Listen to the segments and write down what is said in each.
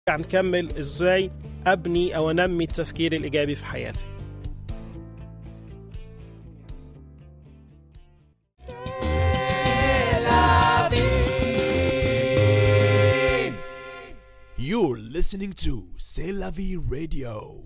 نكمل ازاي ابني او انمي التفكير الايجابي في حياتي You're listening to C'est la vie radio.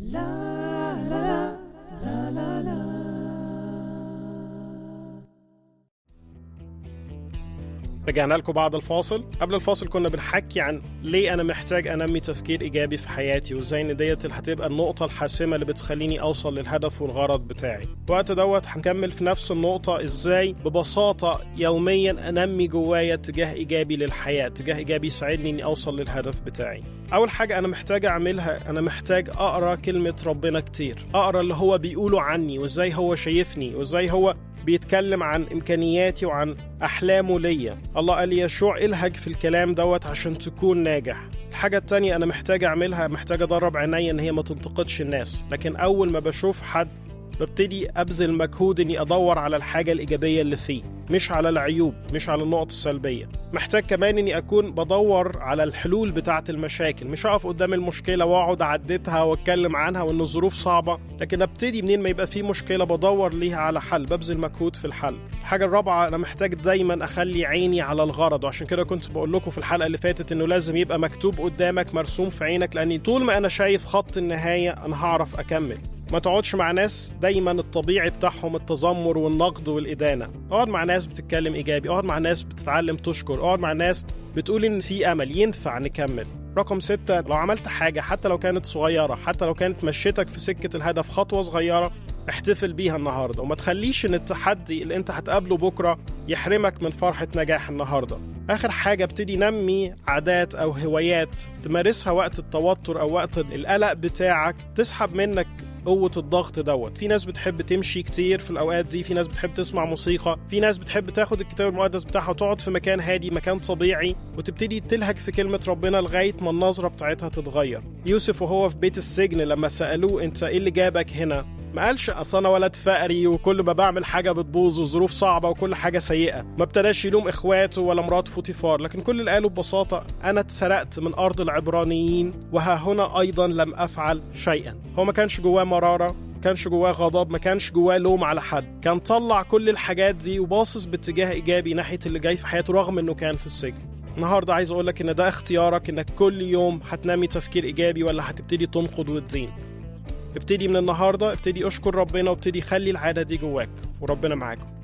رجعنا لكم بعد الفاصل قبل الفاصل كنا بنحكي عن ليه انا محتاج انمي تفكير ايجابي في حياتي وازاي ان ديت اللي هتبقى النقطه الحاسمه اللي بتخليني اوصل للهدف والغرض بتاعي الوقت دوت هنكمل في نفس النقطه ازاي ببساطه يوميا انمي جوايا اتجاه ايجابي للحياه اتجاه ايجابي يساعدني اني اوصل للهدف بتاعي اول حاجه انا محتاج اعملها انا محتاج اقرا كلمه ربنا كتير اقرا اللي هو بيقوله عني وازاي هو شايفني وازاي هو بيتكلم عن امكانياتي وعن احلامه ليا الله قال لي يشوع الهج في الكلام دوت عشان تكون ناجح الحاجة التانية أنا محتاج أعملها محتاج أدرب عينيا إن هي ما تنتقدش الناس لكن أول ما بشوف حد ببتدي أبذل مجهود إني أدور على الحاجة الإيجابية اللي فيه مش على العيوب مش على النقط السلبية محتاج كمان إني أكون بدور على الحلول بتاعة المشاكل مش أقف قدام المشكلة وأقعد أعدتها وأتكلم عنها وإن الظروف صعبة لكن أبتدي منين ما يبقى في مشكلة بدور ليها على حل ببذل مجهود في الحل الحاجة الرابعة أنا محتاج دايما أخلي عيني على الغرض وعشان كده كنت بقول لكم في الحلقة اللي فاتت إنه لازم يبقى مكتوب قدامك مرسوم في عينك لأني طول ما أنا شايف خط النهاية أنا هعرف أكمل ما تقعدش مع ناس دايما الطبيعي بتاعهم التذمر والنقد والإدانة اقعد مع ناس بتتكلم إيجابي اقعد مع ناس بتتعلم تشكر اقعد مع ناس بتقول إن في أمل ينفع نكمل رقم ستة لو عملت حاجة حتى لو كانت صغيرة حتى لو كانت مشيتك في سكة الهدف خطوة صغيرة احتفل بيها النهاردة وما تخليش ان التحدي اللي انت هتقابله بكرة يحرمك من فرحة نجاح النهاردة اخر حاجة ابتدي نمي عادات او هوايات تمارسها وقت التوتر او وقت القلق بتاعك تسحب منك قوة الضغط دوت في ناس بتحب تمشي كتير في الأوقات دي في ناس بتحب تسمع موسيقى في ناس بتحب تاخد الكتاب المقدس بتاعها وتقعد في مكان هادي مكان طبيعي وتبتدي تلهج في كلمة ربنا لغاية ما النظرة بتاعتها تتغير يوسف وهو في بيت السجن لما سألوه انت ايه اللي جابك هنا ما قالش اصل انا ولد فقري وكل ما بعمل حاجه بتبوظ وظروف صعبه وكل حاجه سيئه ما ابتداش يلوم اخواته ولا مرات فوتيفار لكن كل اللي قاله ببساطه انا اتسرقت من ارض العبرانيين وها هنا ايضا لم افعل شيئا هو ما كانش جواه مراره ما كانش جواه غضب ما كانش جواه لوم على حد كان طلع كل الحاجات دي وباصص باتجاه ايجابي ناحيه اللي جاي في حياته رغم انه كان في السجن النهارده عايز اقول لك ان ده اختيارك انك كل يوم هتنمي تفكير ايجابي ولا هتبتدي تنقد وتزين ابتدي من النهارده ابتدي اشكر ربنا وابتدي خلي العاده دي جواك وربنا معاكم